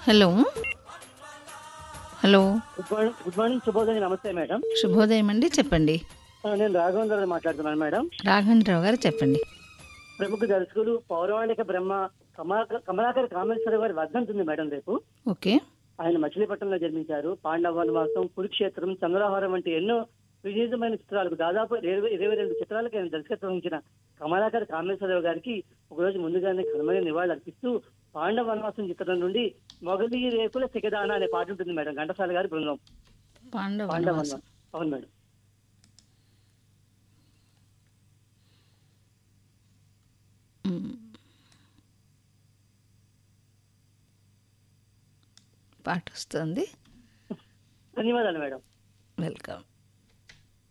Hello hello good morning good morning శుభోదయం నమస్తే madam శుభోదయం అండి చెప్పండి ఆ, నేను రాఘవేంద్ర మాట్లాడుతున్నాను మేడం రాఘవేంద్రరావు గారు చెప్పండి ప్రముఖ దర్శకులు పౌరాణిక బ్రహ్మ కమలా కమలాకర్ కామేశ్వర గారి వర్ధంతి ఉంది మేడం రేపు ఓకే ఆయన మచిలీపట్నంలో జన్మించారు పాండవ వనవాసం కురుక్షేత్రం చంద్రహారం వంటి ఎన్నో విజేతమైన చిత్రాలకు దాదాపు ఇరవై ఇరవై రెండు చిత్రాలకు ఆయన దర్శకత్వం వహించిన కమలాకర్ కామేశ్వరరావు గారికి ఒకరోజు ముందుగానే ఘనమైన నివాళులు అర్పిస్తూ పాండవ వనవాసం చిత్రం నుండి మొగలి రేకుల సిగదాన అనే పాట ఉంటుంది మేడం ఘంటసాల గారి బృందం పాండవ పాండవ వనవాసం. వనవాసం అవును మేడం మ్మ్. పాట వస్తుంది ధన్యవాదాలు మేడం వెల్కమ్